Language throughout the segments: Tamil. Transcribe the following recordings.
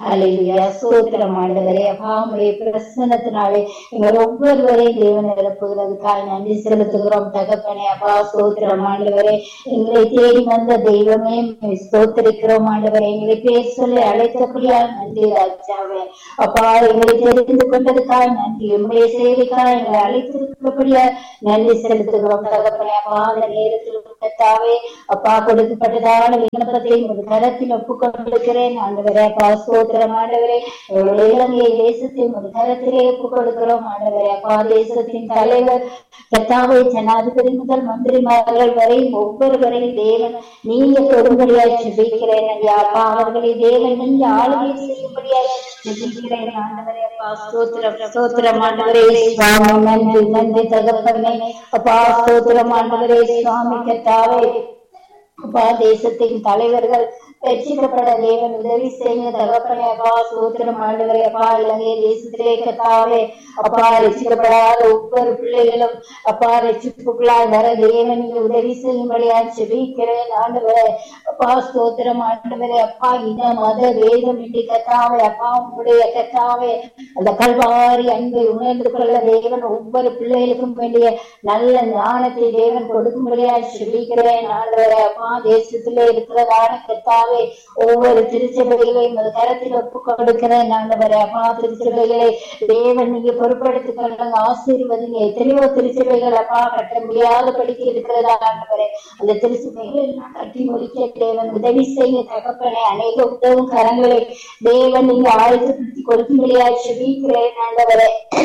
ஹalleluya ஸ்தோத்திரம் ஆண்டவரே அப்பா உம்முடைய பிரசன்னத்தினாலே எங்கள் ஒவ்வொருவரையும் தேவன் நிரப்புகிறதுக்காக நன்றி செலுத்துகிறோம் தகப்பனே அப்பா ஸ்தோத்திரம் ஆண்டவரே எங்களை தேடி வந்த தெய்வமே உம்மை ஸ்தோத்திரிக்கிறோம் ஆண்டவரே எங்களை பேர் சொல்லி அழைத்தபடியா நன்றி ராஜாவே அப்பா எங்களை தெரிந்து கொண்டதுக்காக நன்றி உம்முடைய சேவைக்காக எங்களை அழைத்திருக்கிறபடியா நன்றி செலுத்துகிறோம் தகப்பனே அப்பா அந்த நேரத்தில் கர்த்தாவே அப்பா கொடுக்கப்பட்டதான விண்ணப்பத்தை உங்கள் கரத்தில் ஒப்புக் கொடுக்கிறேன் ஆண்டவரே அப்பா ஸ்தோத்திரம் ஆண்டவரே எங்களுடைய இலங்கை தேசத்தை உங்கள் கரத்திலே ஒப்புக் கொடுக்கிறோம் ஆண்டவரே அப்பா தேசத்தின் தலைவர் கர்த்தாவே ஜனாதிபதி முதல் மந்திரிமார்கள் வரை ஒவ்வொருவரையும் தேவன் நீங்க தொடும்படியாய் ஜெபிக்கிறேன் ஐயா அப்பா அவர்களை தேவன் நீங்க ஆளுகை செய்யும்படியாய் ஜெபிக்கிறேன் ஆண்டவரே அப்பா ஸ்தோத்திரம் ஸ்தோத்திரம் ஆண்டவரே சுவாமி நன்றி நன்றி தகப்பனே அப்பா ஸ்தோத்திரம் ஆண்டவரே சுவாமி கர்த்தாவே அப்பா தேசத்தின் தலைவர்கள் ரட்சிக்கப்பட தேவன் உதவி செய்ய தகப்பனே அப்பா சோத்திரம் ஆண்டவரே அப்பா இலங்கை தேசத்திலே கத்தாவே அப்பா ரட்சிக்கப்படாத ஒவ்வொரு பிள்ளைகளும் அப்பா ரட்சிப்புகளாய் வர தேவன் நீங்க உதவி செய்யும்படியா செபிக்கிறேன் ஆண்டவரே அப்பா ஸ்தோத்திரம் ஆண்டவரே அப்பா இந்த மத வேதம் இன்றி கத்தாவே அப்பா உங்களுடைய கத்தாவே அந்த கல்வாரி அன்பை உணர்ந்து கொள்ள தேவன் ஒவ்வொரு பிள்ளைகளுக்கும் வேண்டிய நல்ல ஞானத்தை தேவன் கொடுக்கும்படியா செபிக்கிறேன் ஆண்டவரே அப்பா தேசத்திலே இருக்கிறதான கத்தாவே ஒவ்வொரு திருச்சபைகளையும் அது கரத்தில் ஒப்பு கொடுக்கிறேன் ஆண்டவரே அப்பா திருச்சபைகளை தேவன் நீங்க பொறுப்படுத்திக் கொள்ளுங்க ஆசீர்வதிங்க எத்தனையோ திருச்சபைகள் அப்பா கட்ட முடியாதபடிக்கு இருக்கிறதா ஆண்டவரே அந்த திருச்சபைகளை எல்லாம் கட்டி முடிக்க தேவன் உதவி செய்ய தகப்பனே அநேக உதவும் கரங்களை தேவன் நீங்க ஆயத்தப்படுத்தி கொடுக்கும்படியா செபிக்கிறேன் ஆண்டவரே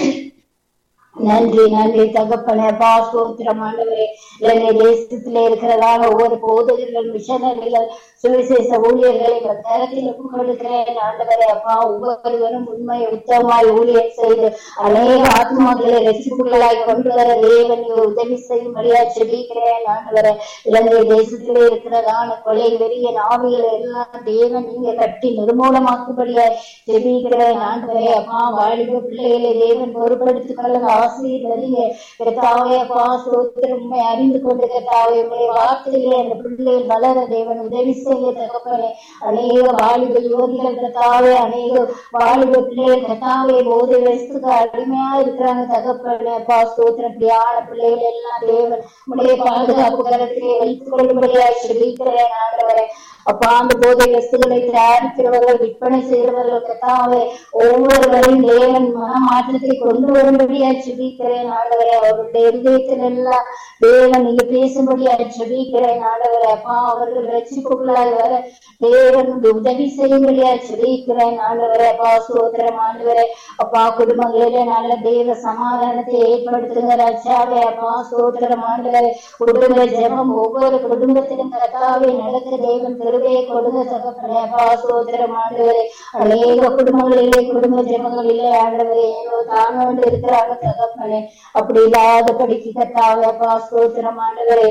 நன்றி நன்றி தகப்பனே அப்பா ஸ்தோத்திரம் ஆண்டவரே இலங்கை தேசத்திலே இருக்கிறதான ஒவ்வொரு போதகர்கள் மிஷனரிகள் சுவிசேஷ ஊழியர்களை உங்கள் கரத்தில் ஒப்புக் கொடுக்கிறேன் ஆண்டவரே அப்பா ஒவ்வொருவரும் உண்மை உத்தமாய் ஊழியர் செய்து அநேக ஆத்மாக்களை ரசிப்புகளாய் கொண்டு வர தேவன் நீ உதவி செய்யும்படியா செபிக்கிறேன் ஆண்டவரே இலங்கை தேசத்திலே இருக்கிறதான கொலை வெறிய நாவிகளை எல்லாம் தேவன் நீங்க கட்டி நிர்மூலமாக்கும்படியா செபிக்கிறேன் ஆண்டவரே அப்பா வாலிப பிள்ளைகளை தேவன் பொறுப்படுத்திக் கொள்ளுங்க ஆசீர்வதிங்க கர்த்தாவே அப்பா ஸ்தோத்திரம் உண்மை அறிந்து கொண்டு கர்த்தாவே உங்களுடைய வார்த்தையிலே அந்த பிள்ளைகள் வளர தேவன் உதவி செய்ய தகப்பனே அநேக வாலிப யோகிகள் கர்த்தாவே அநேக வாலிப பிள்ளைகள் கர்த்தாவே போதை வயசுக்கு அடிமையா இருக்கிறாங்க தகப்பனே அப்பா ஸ்தோத்திரம் இப்படியான பிள்ளைகள் எல்லாம் தேவன் உடைய பாதுகாப்பு கரத்திலே வைத்துக் கொள்ளும்படியா செபிக்கிறேன் ஆண்டவரே அப்பா அந்த போதை வஸ்துகளை தயாரிக்கிறவர்கள் விற்பனை செய்கிறவர்கள் கத்தாவே ஒவ்வொருவரையும் தேவன் மனமாற்றத்தை கொண்டு வரும்படியா செபிக்கிறேன் ஆண்டவரே அவர்களுடைய இருதயத்தில் எல்லாம் தேவன் நீங்க பேசும்படியா செபிக்கிறேன் ஆண்டவரே அப்பா அவர்கள் ரட்சிப்புகளாய் வர தேவன் உதவி செய்யும்படியா செபிக்கிறேன் ஆண்டவரே அப்பா சோதரம் ஆண்டவரே அப்பா குடும்பங்களிலே நல்ல தேவ சமாதானத்தை ஏற்படுத்துங்க ரச்சாவே அப்பா சோதரம் ஆண்டவரே குடும்ப ஜெபம் ஒவ்வொரு குடும்பத்திலும் கத்தாவே நடக்க தேவன் கிருபையை கொடுங்க தகப்பனே அப்பா சோதரம் ஆண்டவரே அநேக குடும்பங்களிலே குடும்ப ஜெபங்களிலே ஆண்டவரே ஏதோ தாங்க இருக்கிறாங்க தகப்பனே அப்படி இல்லாதபடிக்கு கத்தாவே அப்பா சோதரம் ஆண்டவரே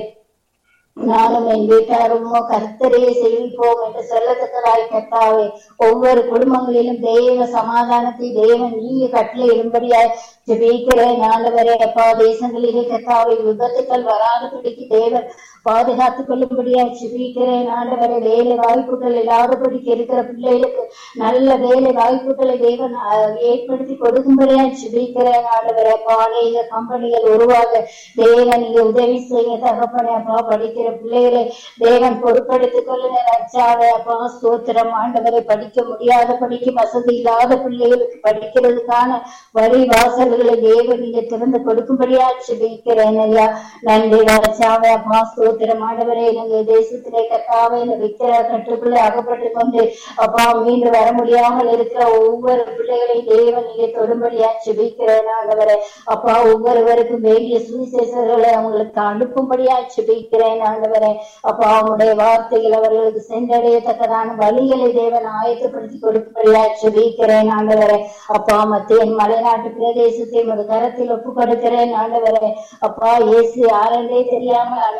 நானும் என் வீட்டாருமோ கர்த்தரே செழிப்போம் என்று சொல்லத்தக்கதாய் கர்த்தாவே ஒவ்வொரு குடும்பங்களிலும் தெய்வ சமாதானத்தை தேவன் நீங்க கட்டளை இடும்படியாய் ஜெபிக்கிறேன் ஆண்டவரே அப்பா தேசங்களிலே கர்த்தாவை விபத்துக்கள் வராதபடிக்கு தேவன் பாதுகாத்துக் கொள்ளும்படியாய் ஜெபிக்கிறேன் ஆண்டவரே வேலை வாய்ப்புகள் இல்லாதபடிக்கு இருக்கிற பிள்ளைகளுக்கு நல்ல வேலை வாய்ப்புகளை தேவன் அஹ், ஏற்படுத்தி கொடுக்கும்படியாய் ஜெபிக்கிறேன் ஆண்டவரே அப்பா அநேக கம்பெனிகள் உருவாக தேவன் நீங்க உதவி செய்ய தகப்பனே அப்பா படிக்கிற பிள்ளைகளை தேவன் பொறுப்படுத்திக் கொள்ளுங்க ரச்சாவே அப்பா ஸ்தோத்திரம் ஆண்டவரை படிக்க முடியாத படிக்க வசதி இல்லாத பிள்ளைகளுக்கு படிக்கிறதுக்கான வழி வாசல்களை தேவன் நீங்க திறந்து கொடுக்கும்படியா ஜெபிக்கிறேன் ஐயா நன்றி ரச்சாவே அப்பா ஸ்தோத்திரம் ஆண்டவரே எங்க தேசத்திலே கத்தாவே இந்த விக்கிர கட்டுக்குள்ளே அகப்பட்டு கொண்டு அப்பா மீண்டு வர முடியாமல் இருக்கிற ஒவ்வொரு பிள்ளைகளையும் தேவன் நீங்க தொடும்படியா ஜெபிக்கிறேன் ஆண்டவரே அப்பா ஒவ்வொருவருக்கும் வேண்டிய சுவிசேஷர்களை அவங்களுக்கு அனுப்பும்படியா ஜெபிக்கிறேன் ஆண்டவரே அப்பா அவங்களுடைய வார்த்தைகள் அவர்களுக்கு சென்றடையத்தக்கதான வழிகளை தேவன் ஆயத்தப்படுத்தி கொடுக்கும்படியா ஜெபிக்கிறேன் ஆண்டவரே அப்பா மத்திய மலைநாட்டு பிரதேசத்தை உமது கரத்தில் ஒப்பு கொடுக்கிறேன் ஆண்டவரே அப்பா இயேசு யாரென்றே தெரியாமல் அநேக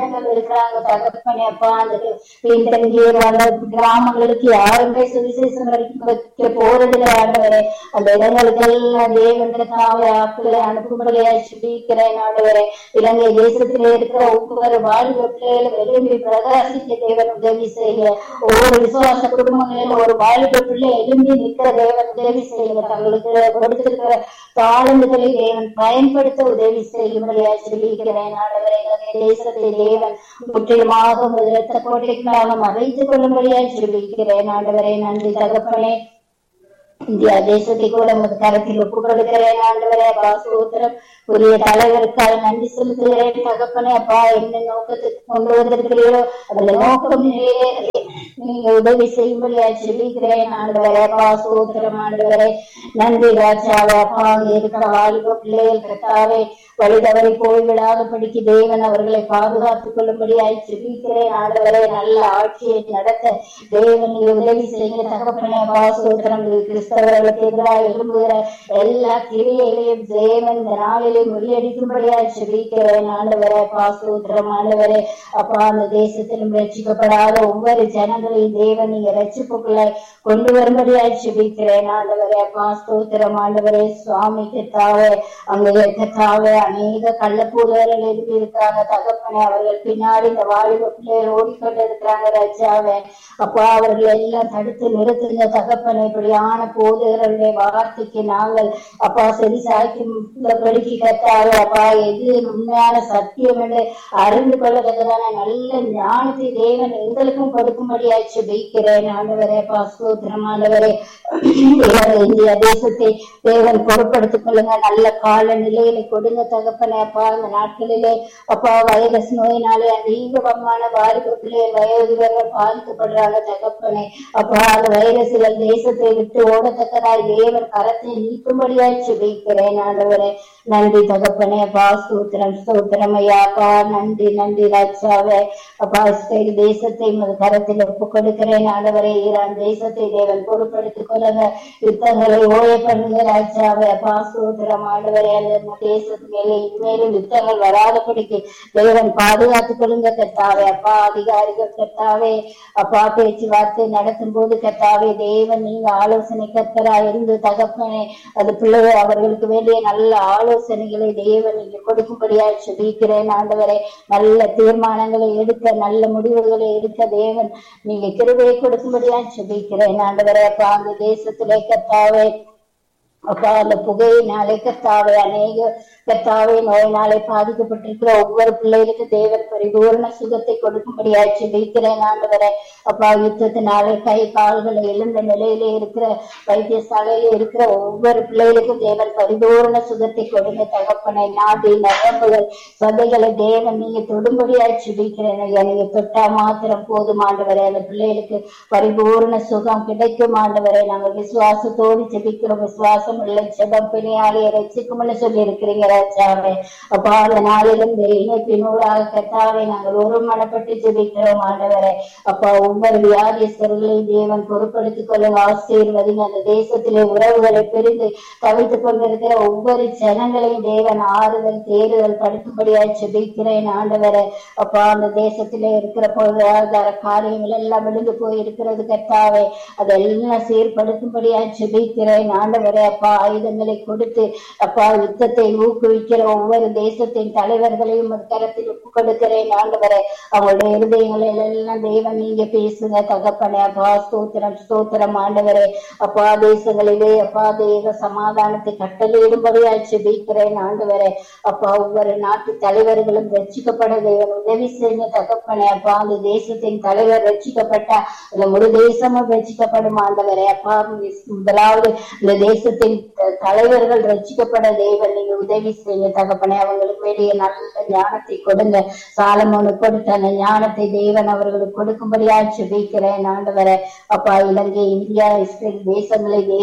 ஜனங்கள் இருக்கிறாங்க தகப்பனே அப்பா அந்த பின்தங்கிய அந்த கிராமங்களுக்கு யாருமே சுவிசேஷம் வைக்க போறதில்லை ஆண்டவரே அந்த இடங்களுக்கு எல்லாம் தேவன் தாவை ஆட்களை அனுப்பும்படியா சுபிக்கிறேன் ஆண்டவரே இலங்கை தேசத்திலே இருக்கிற ஒவ்வொரு வாழ்வு பிள்ளைகளும் எழும்பி பிரகாசிக்க தேவன் உதவி செய்ய ஒவ்வொரு விசுவாச குடும்பங்களிலும் ஒரு வாழ்வு பிள்ளை எழும்பி நிற்கிற தேவன் உதவி செய்ய தங்களுக்கு கொடுத்திருக்கிற தாளந்துகளை தேவன் பயன்படுத்த உதவி செய்யும்படியா சொல்லிக்கிறேன் ஆண்டவரை இலங்கை தேசத்தை தேவன் முற்றிலுமாக முதலத்த கோட்டைகளாக மறைத்துக் கொள்ளும்படியா சொல்லிக்கிறேன் ஆண்டவரை நன்றி தகப்பனே இந்தியா தேசத்தை கூட உமது கரத்தில் ஒப்புக் கொடுக்கிறேன் ஆண்டவரே அப்பா சூத்திரம் உரிய தலைவருக்காக நன்றி செலுத்துகிறேன் தகப்பனே அப்பா என்ன நோக்கத்துக்கு கொண்டு வந்திருக்கிறீரோ அதுல நோக்கம் நிறைவேற நீங்க உதவி செய்யும்படியா சொல்லிக்கிறேன் ஆண்டவரே அப்பா சூத்திரம் ஆண்டவரே நன்றி ராஜாவே அப்பா அங்க இருக்கிற வாலிப பிள்ளைகள் கத்தாவே வழி தவறி போய்விடாத படிக்கு தேவன் அவர்களை பாதுகாத்துக் கொள்ளும்படியாய் சொல்லிக்கிறேன் ஆண்டவரே நல்ல ஆட்சியை நடத்த தேவன் நீங்க உதவி செய்ய தகப்பனே அப்பா சூத்திரம் கிறிஸ்தவர்களுக்கு எதிராக எழும்புகிற எல்லா கிரியைகளையும் தேவன் இந்த நாளிலே முறியடிக்கும்படியாய் சொல்லிக்கிறேன் ஆண்டவரே அப்பா சூத்திரம் ஆண்டவரே அப்பா அந்த தேசத்திலும் ரட்சிக்கப்படாத ஒவ்வொரு ஜனங்களையும் தேவன் நீங்க ரட்சிப்புக்குள்ள கொண்டு வரும்படியாய் சொல்லிக்கிறேன் ஆண்டவரே அப்பா ஸ்தோத்திரம் ஆண்டவரே சுவாமி கத்தாவே அங்கே கத்தாவே அநேக கள்ளப்பூதர்கள் எழுதி இருக்காங்க தகப்பனே அவர்கள் பின்னாடி இந்த வாலிப பிள்ளைகள் ஓடிக்கொண்டு இருக்கிறாங்க ராஜாவே அப்பா அவர்கள் எல்லாம் தடுத்து நிறுத்துங்க தகப்பனை இப்படியான போதகர்களுடைய வார்த்தைக்கு நாங்கள் அப்பா சரி சாய்க்கும் படிக்கு கத்தாவே அப்பா எது உண்மையான சத்தியம் என்று அறிந்து கொள்ளத்தக்கதான நல்ல ஞானத்தை தேவன் எங்களுக்கும் கொடுக்கும்படியாய் சுபிக்கிறேன் ஆண்டவரே அப்பா ஸ்தோத்திரம் ஆண்டவரே இந்திய தேசத்தை தேவன் பொறுப்படுத்திக் கொள்ளுங்க நல்ல கால நிலையில கொடுங்க தகப்பனே அப்பா இந்த நாட்களிலே அப்பா வைரஸ் நோயினாலே அதிகமான பாதிப்பு பிள்ளைகள் வயோதிபர்கள் பாதிக்கப்படுறாங்க தகப்பனே அப்பா அந்த வைரஸ்கள் தேசத்தை விட்டு ஓடத்தக்கதாய் தேவன் கரத்தை நீக்கும்படியாய் சுபிக்கிறேன் ஆண்டவரே நன்றி தகப்பனே அப்பா ஸ்தோத்திரம் ஸ்தோத்திரம் ஐயா அப்பா நன்றி நன்றி ராஜாவே அப்பா இஸ்ரேல் தேசத்தை உமது கரத்தில் ஒப்புக் கொடுக்கிறேன் ஆண்டவரே ஈரான் தேசத்தை தேவன் பொறுப்படுத்திக் கொள்ளுங்க யுத்தங்களை ஓய பண்ணுங்க ராஜாவே அப்பா ஸ்தோத்திரம் ஆண்டவரே அந்த தேசத்து மேலே இனிமேலும் யுத்தங்கள் வராதபடிக்கு தேவன் பாதுகாத்துக் கொள்ளுங்க கத்தாவே அப்பா அதிகாரிகள் கத்தாவே அப்பா பேச்சுவார்த்தை நடத்தும் போது கத்தாவே தேவன் நீங்க ஆலோசனை கத்தரா இருந்து தகப்பனே அது பிள்ளைகள் அவர்களுக்கு வேண்டிய நல்ல ஆலோசனைகளை தேவன் நீங்க கொடுக்கும்படியாய் சொல்லிக்கிறேன் ஆண்டவரே நல்ல தீர்மானங்களை எடுக்க நல்ல முடிவுகளை எடுக்க தேவன் நீங்க கிருபையை கொடுக்கும்படியாய் சொல்லிக்கிறேன் ஆண்டவரே அப்பா அந்த தேசத்திலே கத்தாவே அப்பா அந்த புகையினாலே கத்தாவே அநேக கத்தாவே நோயினாலே பாதிக்கப்பட்டிருக்கிற ஒவ்வொரு பிள்ளைகளுக்கு தேவன் பரிபூர்ண சுகத்தை கொடுக்கும்படியாய் சொல்லிக்கிறேன் ஆண்டவரே அப்பா யுத்தத்தினாலே கை கால்களை எழுந்த நிலையிலே இருக்கிற வைத்தியசாலையில இருக்கிற ஒவ்வொரு பிள்ளைகளுக்கும் தேவன் பரிபூர்ண சுகத்தை கொடுங்க தகப்பனை நாடி நரம்புகள் சதைகளை தேவன் நீங்க தொடும்படியாய் சொல்லிக்கிறேன் ஐயா நீங்க தொட்டா மாத்திரம் போதும் ஆண்டவரே அந்த பிள்ளைகளுக்கு பரிபூர்ண சுகம் கிடைக்கும் ஆண்டவரே நாங்கள் விசுவாசத்தோடு ஜெபிக்கிறோம் விசுவாசம் உள்ள ஜெபம் பிணியாளியை ரசிக்கும்னு சொல்லி இருக்கிறீங்க ராஜாவே அப்பா அந்த நாளிலும் இந்த இணைப்பினூடாக கத்தாவை நாங்கள் ஒரு மனப்பட்டு ஜெபிக்கிறோம் ஆண்டவரே அப்பா ஒவ்வொரு வியாதியஸ்தர்களையும் தேவன் பொறுப்படுத்திக் கொள்ளும் ஆசீர்வதிங்க அந்த தேசத்திலே உறவுகளை பிரிந்து தவித்துக் கொண்டிருக்கிற ஒவ்வொரு ஜனங்களையும் தேவன் ஆறுதல் தேறுதல் படுத்தும்படியாய் ஜெபிக்கிறேன் ஆண்டவரே அப்பா அந்த தேசத்திலே இருக்கிற பொருளாதார காரியங்கள் எல்லாம் விழுந்து போய் இருக்கிறது கத்தாவே அதெல்லாம் சீர்படுத்தும்படியாய் ஜெபிக்கிறேன் ஆண்டவரே அப்பா ஆயுதங்களை கொடுத்து அப்பா யுத்தத்தை ஊக்குவிக்கிற ஒவ்வொரு தேசத்தின் தலைவர்களையும் ஒரு கரத்தில் ஒப்புக் கொடுக்கிறேன் ஆண்டவரே அவங்களுடைய இருதயங்களில் எல்லாம் தேவன் நீங்க பேசுங்க தகப்பனே அப்பா ஸ்தோத்திரம் ஸ்தோத்திரம் ஆண்டவரே அப்பா தேசங்களிலே அப்பா தேவ சமாதானத்தை கட்டளையிடும்படியாய் ஜெபிக்கிறேன் ஆண்டவரே அப்பா ஒவ்வொரு நாட்டு தலைவர்களும் ரட்சிக்கப்பட தேவன் உதவி செய்ய தகப்பனே அப்பா அந்த தேசத்தின் தலைவர் ரட்சிக்கப்பட்டா அந்த முழு தேசமும் ரட்சிக்கப்படும் ஆண்டவரே அப்பா முதலாவது இந்த தேசத்தின் த- தலைவர்கள் ரட்சிக்கப்பட தேவன் நீங்க உதவி செய்ய தகப்பனே அவங்களுக்கு வேண்டிய நல்ல ஞானத்தை கொடுங்க சாலமோனு கொடுத்த அந்த ஞானத்தை தேவன் அவர்களுக்கு கொடுக்கும்படியா ஜெபிக்கிறேன் ஆண்டவரே அப்பா இலங்கை இந்தியா இஸ்ரேல் தேசங்களை தேவன்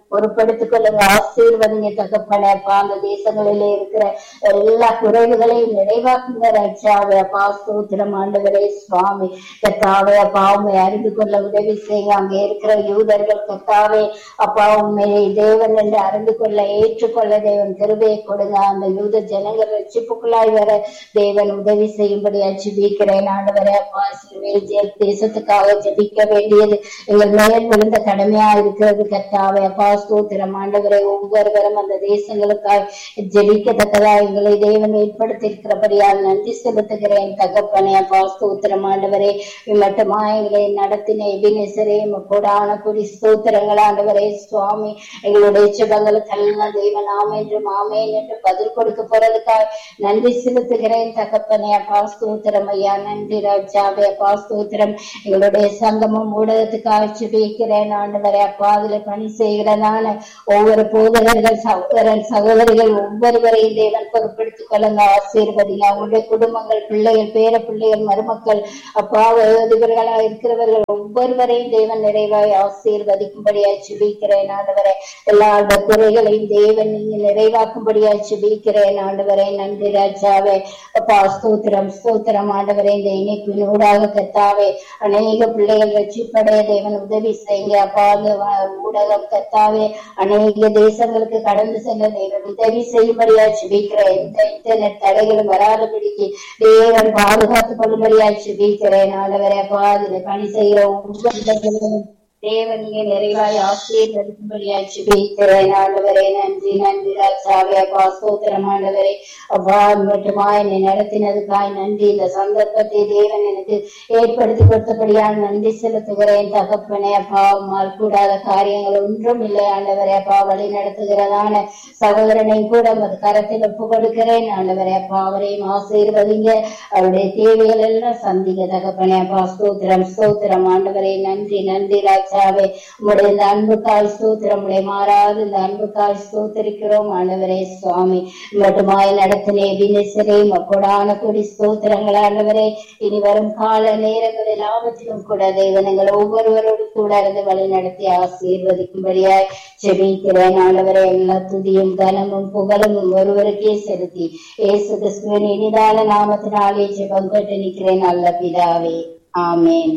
பொறுப்படுத்திக் கொள்ளுங்க ஆசீர்வதிங்க தகப்பனே அப்பா அந்த தேசங்களிலே இருக்கிற எல்லா குறைவுகளையும் நிறைவாக்குங்க ரட்சாவே அப்பா ஸ்தோத்திரம் ஆண்டவரே சுவாமி கத்தாவே அப்பா உண்மை அறிந்து கொள்ள உதவி செய்யுங்க அங்கே இருக்கிற யூதர்கள் கத்தாவே அப்பா உண்மை தேவன் என்று அறிந்து கொள்ள ஏற்றுக்கொள்ள தேவன் கிருபையை கொடுங்க அந்த யூத ஜனங்கள் ரட்சிப்புக்குள்ளாய் வர தேவன் உதவி செய்யும்படியா ஜெபிக்கிறேன் ஆண்டவரே அப்பா சிறுவையில் ஜெய தேசத்துக்காக ஜெபிக்க வேண்டியது எங்கள் மேல் விழுந்த கடமையா இருக்கிறது கத்தாவே அப்பா ஸ்தோத்திரம் ஆண்டவரை ஒவ்வொருவரும் அந்த தேசங்களுக்காய் ஜெபிக்கத்தக்கதா எங்களை தேவன் ஏற்படுத்தியிருக்கிறபடியால் நன்றி செலுத்துகிறேன் தகப்பனே அப்பா ஸ்தோத்திரம் ஆண்டவரே மட்டுமா எங்களை நடத்தின எபினேசரே கொடான குடி ஸ்தோத்திரங்கள் ஆண்டவரே சுவாமி எங்களுடைய சுபங்களுக்கெல்லாம் தேவன் ஆமே என்று மாமேன் என்று பதில் கொடுக்க போறதுக்காக நன்றி செலுத்துகிறேன் தகப்பனே அப்பா ஸ்தோத்திரம் ஐயா நன்றி ராஜாவே அப்பா ஸ்தோத்திரம் எங்களுடைய சங்கமம் ஊடகத்துக்காக ஜெபிக்கிறேன் ஆண்டவரே அப்பா அதுல பணி செய்கிறதான ஒவ்வொரு போதகர்கள் சகோதரன் சகோதரிகள் ஒவ்வொருவரையும் தேவன் பொறுப்படுத்திக் கொள்ளுங்க ஆசீர்வதிங்க அவங்களுடைய குடும்பங்கள் பிள்ளைகள் பேர பிள்ளைகள் மருமக்கள் அப்பா வயோதிபர்களா இருக்கிறவர்கள் ஒவ்வொருவரையும் தேவன் நிறைவாய் ஆசீர்வதிக்கும்படியா ஜெபிக்கிறேன் ஆண்டவரே எல்லா குறைகளையும் தேவன் நீங்க நிறைவாக்கும்படியா ஜெபிக்கிறேன் ஆண்டவரே நன்றி ராஜாவே அப்பா ஸ்தோத்திரம் ஸ்தோத்திரம் ஆண்டவரே இந்த இணைப்பின் ஊடாக கத்தாவே அநேக பிள்ளைகள் ரட்சிப்படைய தேவன் உதவி செய்யுங்க அப்பா அந்த வ- ஊடகம் கத்தாவே அநேக தேசங்களுக்கு கடந்து செல்ல தேவன் உதவி செய்யும்படியா ஜெபிக்கிறேன் எந்த இன்டர்நெட் தடைகளும் வராதபடிக்கு தேவன் பாதுகாத்துக் கொள்ளும்படியா ஜெபிக்கிறேன் ஆண்டவரே அப்பா அதில் பணி செய்கிற ஒவ்வொரு தேவன் நீங்க நிறைவாய் ஆசீர்வதிக்கும்படியா ஜெபிக்கிறேன் ஆண்டவரே நன்றி நன்றி ராஜாவே அப்பா ஸ்தோத்திரம் ஆண்டவரே அப்பா மட்டுமா என்னை நடத்தினதுக்காய் நன்றி இந்த சந்தர்ப்பத்தை தேவன் எனக்கு ஏற்படுத்தி கொடுத்தபடியால் நன்றி செலுத்துகிறேன் தகப்பனே அப்பா உம்மால் கூடாத காரியங்கள் ஒன்றும் இல்லை ஆண்டவரே அப்பா வழி நடத்துகிறதான சகோதரனை கூட உமது கரத்தில் ஒப்பு கொடுக்கிறேன் ஆண்டவரே அப்பா அவரையும் ஆசீர்வதிங்க அவருடைய தேவைகள் எல்லாம் சந்திங்க தகப்பனே அப்பா ஸ்தோத்திரம் ஸ்தோத்திரம் ஆண்டவரே நன்றி நன்றி ராஜாவே உங்களுடைய இந்த அன்புக்காய் ஸ்தோத்திரம் உடைய மாறாது இந்த அன்புக்காய் ஸ்தோத்திரிக்கிறோம் ஆண்டவரே சுவாமி மட்டுமாய் நடத்தினே வினேசரே கொடான கொடி ஸ்தோத்திரங்கள் ஆண்டவரே இனி வரும் கால நேரங்கள் எல்லாவற்றிலும் கூட தேவன் எங்கள் ஒவ்வொருவரோடு கூட இருந்து வழி நடத்தி ஆசீர்வதிக்கும்படியாய் செபிக்கிறேன் ஆண்டவரே எல்லா துதியும் கனமும் புகழும் ஒருவருக்கே செலுத்தி இயேசு கிறிஸ்துவின் இனிதான நாமத்தினாலே ஜெபம் கேட்டு நிற்கிறேன் நல்ல பிதாவே ஆமேன்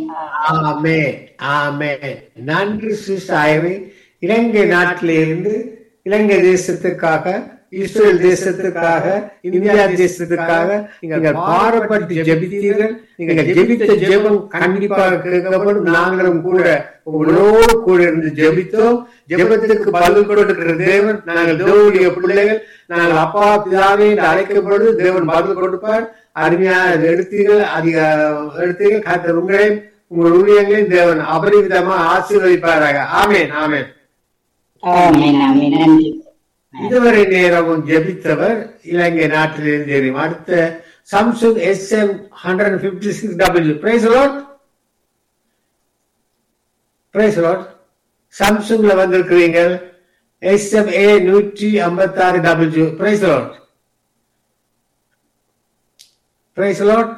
ஆமே ஆமே நன்றி சிஸ்டாயவே இலங்கை நாட்டிலிருந்து இலங்கை தேசத்துக்காக இஸ்ரேல் தேசத்துக்காக இந்தியா தேசத்துக்காக நீங்கள் பாரப்பட்டு ஜெபித்தீர்கள் நீங்கள் ஜெபித்த ஜெபம் கண்டிப்பாக கேட்கப்படும் நாங்களும் கூட உங்களோடு கூட இருந்து ஜெபித்தோம் ஜெபத்துக்கு பதில் கொடுக்கிற தேவன் நாங்கள் தேவனுடைய பிள்ளைகள் நாங்கள் அப்பா பிதாவே என்று அழைக்கப்படுது தேவன் பதில் கொடுப்பார் அருமையாக எடுத்தீர்கள் அதிக எடுத்தீர்கள் கர்த்தர் உங்களையும் உங்கள் ஊழியங்களையும் தேவன் அபரிவிதமா ஆசீர்வதிப்பாராக ஆமேன் ஆமேன் ஆமேன் ஆமேன் நன்றி இதுவரை நேரமும் ஜெபித்தவர் இலங்கை நாட்டிலிருந்து தெரியும் அடுத்த Samsung S M hundred fifty six W praise Lord praise Lord சாம்சங்ல வந்திருக்கிறீங்க எஸ் எம் ஏ நூற்றி ஐம்பத்தி ஆறு W praise Lord praise Lord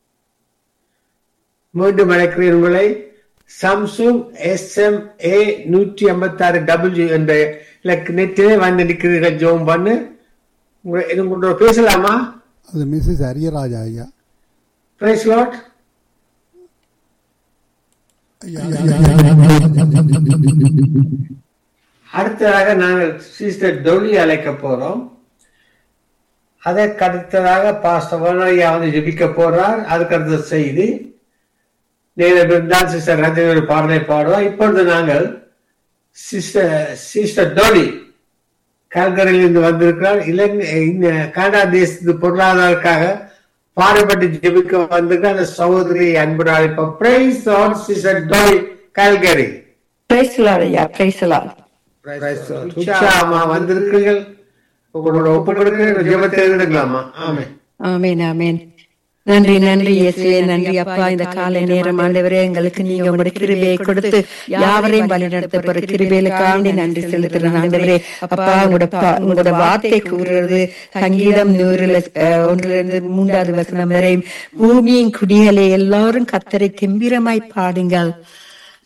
மீண்டும் அழைக்கிறேன் உங்களை சாம்சங் எஸ் எம் ஏ நூற்றி ஐம்பத்தி ஆறு டபிள்யூ என்ற இலக்கு நெட்டிலே வந்து நிற்கிறீர்கள் ஜோம் பண்ணு உங்க- இது உங்களோட பேசலாமா அது மிஸ்ஸஸ் அரியராஜா ஐயா பிரைஸ் லாட் ஐயா, ஐயா, ஐயா, அடுத்ததாக நாங்கள் சிஸ்டர் டொலி அழைக்க போறோம் அதற்கு அடுத்ததாக பாஸ்டர் வனரியா வந்து ஜெபிக்க போறார் அதுக்கு அடுத்த செய்தி நேரம் இருந்தால் சிஸ்டர் ரஜினி ஒரு பாடலை பாடுவோம் இப்பொழுது நாங்கள் சிஸ்டர் சிஸ்டர் டோலி கல்கரையில் இருந்து வந்திருக்கிறார் இலங்கை இந்த கனடா தேசத்து பொருளாதாரக்காக பாடுபட்டு ஜெபிக்க வந்திருக்கிற அந்த சகோதரி அன்புடன் அழைப்போம் praise sister Dolly Calgary praise ஐயா பிரைஸ் உற்சாகமா வந்திருக்கிறீர்கள் உங்களோட ஒப்பு கொடுக்கிற ஜெபத்தை எடுக்கலாமா ஆமே ஆமேன் ஆமேன் நன்றி நன்றி இயேசுவே நன்றி அப்பா இந்த காலை நேரம் ஆண்டவரே எங்களுக்கு நீங்க உங்களுடைய கிருபையை கொடுத்து யாவரையும் வழிநடத்த போற கிருபையிலுக்காண்டி நன்றி செலுத்துறேன் ஆண்டவரே அப்பா உங்களோட பா- உங்களோட வார்த்தை கூறுறது சங்கீதம் நூறுல அஹ், ஒன்றிலிருந்து மூன்றாவது வசனம் வரை பூமியின் குடிகளே எல்லாரும் கத்தரை கெம்பீரமாய் பாடுங்கள்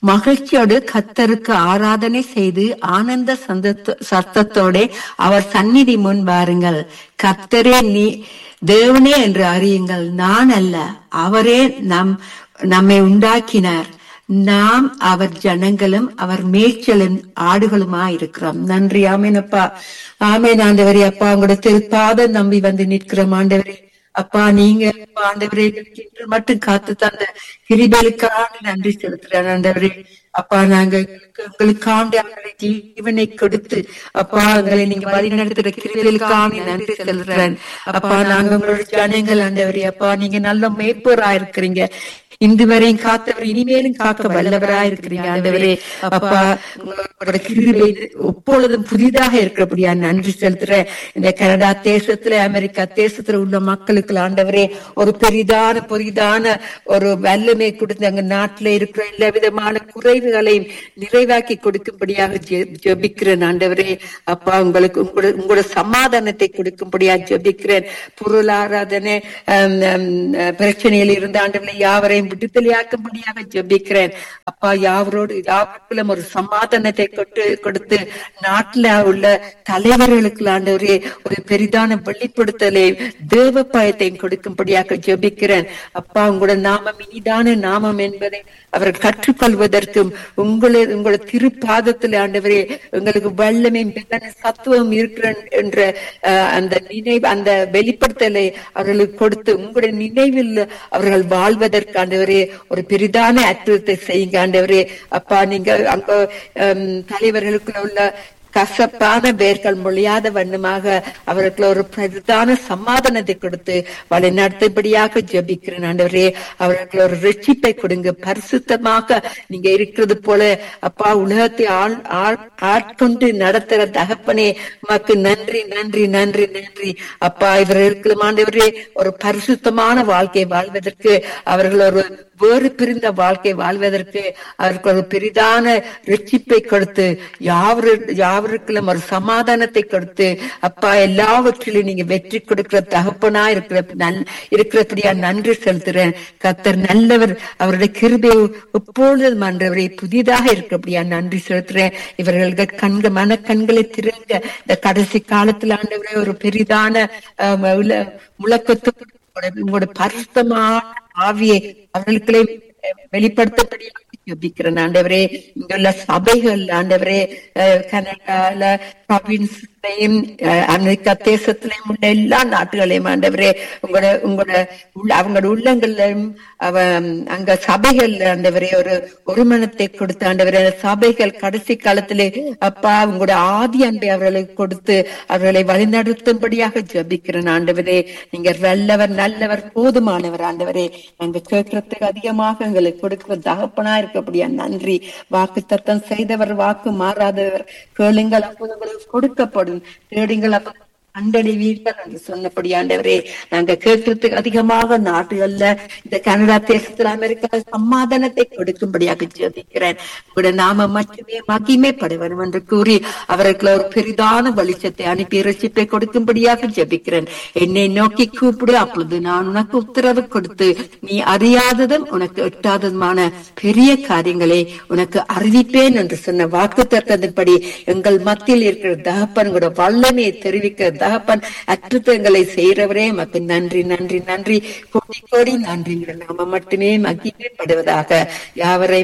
மகிழ்ச்சியோடு கத்தருக்கு ஆராதனை செய்து ஆனந்த சந்தத்த- சத்தத்தோட அவர் சந்நிதி முன் வாருங்கள் கத்தரே நீ தேவனே என்று அறியுங்கள் நான் அல்ல அவரே நம் நம்மை உண்டாக்கினார் நாம் அவர் ஜனங்களும் அவர் மேய்ச்சலும் ஆடுகளுமா இருக்கிறோம் நன்றி ஆமேனப்பா ஆமேன் ஆண்டவரே அப்பா உங்களோட திருப்பாதம் நம்பி வந்து நிற்கிறோம் ஆண்டவரே அப்பா நீங்க அப்பா, ஆண்டவரே எங்களுக்கு இன்று மட்டும் காத்து தந்த கிரிபலுக்காக நன்றி செலுத்துறேன் ஆண்டவரே அப்பா நாங்க எங்களுக்கு உங்களுக்காண்டி அவர்களை ஜீவனை கொடுத்து அப்பா எங்களை நீங்க வழி நடத்துற கிரிபலுக்காக நன்றி செலுத்துறேன் அப்பா நாங்க உங்களோட ஜனங்கள் ஆண்டவரே அப்பா நீங்க நல்ல மேய்ப்பரா இருக்கிறீங்க இன்று வரையும் காத்தவர் இனிமேலும் காக்க வல்லவரா இருக்கிறீங்க ஆண்டவரே அப்பா உங்களோட கிருபை எப்பொழுதும் புதிதாக இருக்கிறபடியா நன்றி செலுத்துறேன் இந்த கனடா தேசத்துல அமெரிக்கா தேசத்துல உள்ள மக்களுக்கு ஆண்டவரே ஒரு பெரிதான பெரிதான ஒரு வல்லமை கொடுத்து அங்க நாட்டுல இருக்கிற எல்லா விதமான குறைவுகளையும் நிறைவாக்கி கொடுக்கும்படியாக ஜெ- ஜெபிக்கிறேன் ஆண்டவரே அப்பா உங்களுக்கு உங்களோட உங்களோட சமாதானத்தை கொடுக்கும்படியா ஜெபிக்கிறேன் பொருளாராதனை ஆம், ஆம், பிரச்சனையில் இருந்த ஆண்டவர்களை யாவரையும் விடுதலையாக்கும்படியாக ஜெபிக்கிறேன் அப்பா யாவரோடு யாவருக்குள்ளும் ஒரு சமாதானத்தை கொட்டு கொடுத்து நாட்டுல உள்ள தலைவர்களுக்கு ஆண்டவரே ஒரு பெரிதான வெளிப்படுத்தலை தேவ பயத்தையும் கொடுக்கும்படியாக ஜெபிக்கிறேன் அப்பா உங்களோட நாமம் இனிதான நாமம் என்பதை அவர்கள் கற்றுக்கொள்வதற்கும் உங்களை உங்களோட திருப்பாதத்தில் ஆண்டவரே உங்களுக்கு வல்லமையும் பெருதான சத்துவம் இருக்கிற என்ற அஹ், அந்த நினைவு அந்த வெளிப்படுத்தலை அவர்களுக்கு கொடுத்து உங்களுடைய நினைவில் அவர்கள் வாழ்வதற்கு ஆண்டவரே ஒரு பெரிதான அற்புதத்தை செய்யுங்க ஆண்டவரே அப்பா நீங்க அங்க ஹம், தலைவர்களுக்குள்ள உள்ள கசப்பான வேர்கள் மொழியாத வண்ணமாக அவர்களுக்கு ஒரு பிரதான சமாதானத்தை கொடுத்து வழி நடத்தும்படியாக ஜெபிக்கிறேன் ஆண்டவரே அவர்களுக்கு ஒரு ரட்சிப்பை கொடுங்க பரிசுத்தமாக நீங்க இருக்கிறது போல அப்பா உலகத்தை ஆள் ஆள் ஆட்கொண்டு நடத்துற தகப்பனே உமக்கு நன்றி நன்றி நன்றி நன்றி அப்பா இவர்களுக்கு ஆண்டவரே ஒரு பரிசுத்தமான வாழ்க்கை வாழ்வதற்கு அவர்கள் ஒரு வேறு பிரிந்த வாழ்க்கை வாழ்வதற்கு அவருக்கு ஒரு பெரிதான ரட்சிப்பை கொடுத்து யாவரு யாவருக்கும் ஒரு சமாதானத்தை கொடுத்து அப்பா எல்லாவற்றிலும் நீங்க வெற்றி கொடுக்கிற தகப்பனா இருக்கிற நல் இருக்கிறபடியா நன்றி செலுத்துறேன் கத்தர் நல்லவர் அவருடைய கிருபை எப்பொழுதும் ஆண்டவரை புதிதாக இருக்கிறபடியா நன்றி செலுத்துறேன் இவர்கள் கண்கள் மன கண்களை திறங்க இந்த கடைசி காலத்துல ஆண்டவரே ஒரு பெரிதான ஆம், உல- முழக்கத்தோடு உங்களோட- உங்களோட பரிசுத்தமான ஆவியை அவர்களுக்குள்ளே வெளிப்படுத்தப்படியாக ஜெபிக்கிறேன் ஆண்டவரே இங்குள்ள சபைகள் ஆண்டவரே அஹ், கனடால ப்ராவின்ஸ்லயும் அஹ், அமெரிக்கா தேசத்திலையும் உள்ள எல்லா நாட்டுகளையும் ஆண்டவரே உங்களோட உங்களோட உள்ள அவங்களோட உள்ளங்கள்லயும் அவ அங்க சபைகள் ஆண்டவரே ஒரு ஒருமனத்தை கொடுத்து ஆண்டவரே அந்த சபைகள் கடைசி காலத்திலே அப்பா உங்களோட ஆதி அன்பை அவர்களுக்கு கொடுத்து அவர்களை வழிநடத்தும்படியாக ஜெபிக்கிறேன் ஆண்டவரே நீங்க நல்லவர் நல்லவர் போதுமானவர் ஆண்டவரே நாங்க கேட்கறதுக்கு அதிகமாக எங்களுக்கு கொடுக்கிற தகப்பனா இருக்கப்படியா நன்றி வாக்கு தத்தம் செய்தவர் வாக்கு மாறாதவர் கேளுங்கள் அப்போது உங்களுக்கு கொடுக்கப்படும் தேடுங்கள் அப்ப கண்டடைவீர்கள் என்று சொன்னபடி ஆண்டவரே நாங்க கேட்கறதுக்கு அதிகமாக நாட்டுகள்ல இந்த கனடா தேசத்துல அமெரிக்கா சமாதானத்தை கொடுக்கும்படியாக ஜெபிக்கிறேன் உங்களுடைய நாம மட்டுமே மகிமைப்பட வேண்டும் என்று கூறி அவர்களுக்கு ஒரு பெரிதான வெளிச்சத்தை அனுப்பி ரசிப்பை கொடுக்கும்படியாக ஜெபிக்கிறேன் என்னை நோக்கி கூப்பிடு அப்பொழுது நான் உனக்கு உத்தரவு கொடுத்து நீ அறியாததும் உனக்கு எட்டாததுமான பெரிய காரியங்களை உனக்கு அறிவிப்பேன் என்று சொன்ன வாக்கு தத்தத்தின்படி எங்கள் மத்தியில் இருக்கிற தகப்பன் கூட வல்லமையை தெரிவிக்கிற தகப்பன் அற்புதங்களை செய்கிறவரே மக்கு நன்றி நன்றி நன்றி கோடி கோடி நன்றி நாம மட்டுமே மகிமைப்படுவதாக யாவரை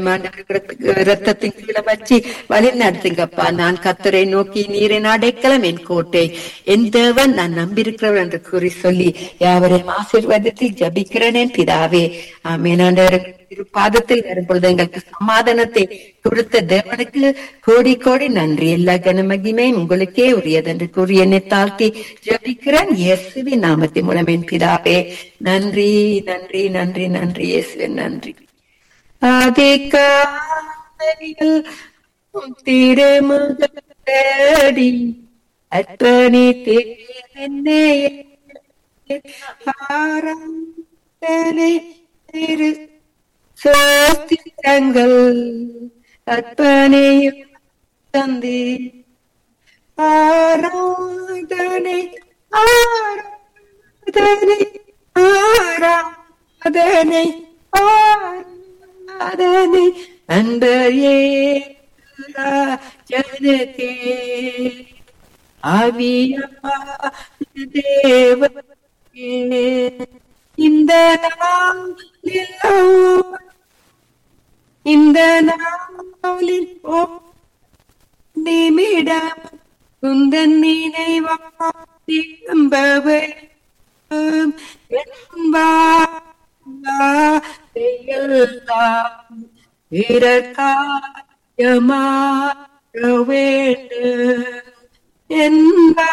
ரத்தத்தின் கீழே வச்சு வழி நடத்துங்கப்பா நான் கத்தரை நோக்கி நீரின் அடைக்கலம் என் கோட்டை என் தேவன் நான் நம்பியிருக்கிறவர் என்று கூறி சொல்லி யாவரையும் ஆசீர்வாதத்தில் ஜபிக்கிறேன் என் பிதாவே ஆமேனாண்டவர் திரு பாதத்தில் வரும்பொழுது எங்களுக்கு சமாதானத்தை கொடுத்த தேவனுக்கு கோடி கோடி நன்றி எல்லா கனமகிமையும் உங்களுக்கே உரியது என்று கூறி என்னை தாழ்த்தி ஜபிக்கிறேன் இயேசுவின் நாமத்தின் மூலம் என் பிதாவே நன்றி நன்றி நன்றி நன்றி இயேசுவின் நன்றி அதிகாலையில் உம் திருமுகத்தடி அர்ப்பணித்தேன் என்னை ஆராதனை திரு சோத்திரங்கள் அர்ப்பணியும் தந்தி ஆராதனை ஆராதனை ஆராதனை ஆராதனை அன்பரே ஜனதே ஆவியா தேவனே இந்த நாளில் இந்த நாளில் ஓ நிமிடம் குந்தன் நினைவாம்பவை பிறக்காயமாக வேண்டும் என்ப